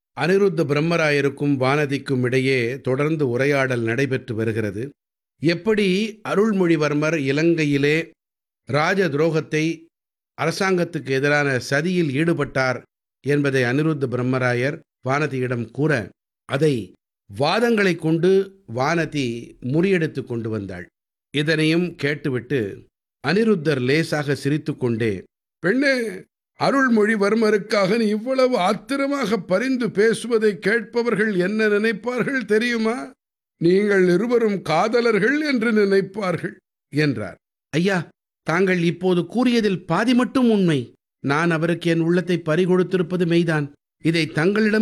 அனிருத்த பிரம்மராயருக்கும் வானதிக்கும் இடையே தொடர்ந்து உரையாடல் நடைபெற்று வருகிறது எப்படி அருள்மொழிவர்மர் இலங்கையிலே ராஜ துரோகத்தை அரசாங்கத்துக்கு எதிரான சதியில் ஈடுபட்டார் என்பதை அனிருத்த பிரம்மராயர் வானதியிடம் கூற அதை வாதங்களைக் கொண்டு வானதி முறியடித்து கொண்டு வந்தாள் இதனையும் கேட்டுவிட்டு அனிருத்தர் லேசாக சிரித்துக்கொண்டே பெண்ணே அருள்மொழிவர்மருக்காக நீ இவ்வளவு ஆத்திரமாக பரிந்து பேசுவதை கேட்பவர்கள் என்ன நினைப்பார்கள் தெரியுமா நீங்கள் இருவரும் காதலர்கள் என்று நினைப்பார்கள் என்றார் ஐயா தாங்கள் இப்போது கூறியதில் பாதி மட்டும் உண்மை நான் அவருக்கு என் உள்ளத்தை பறிகொடுத்திருப்பது மெய்தான் இதை தங்களிடம்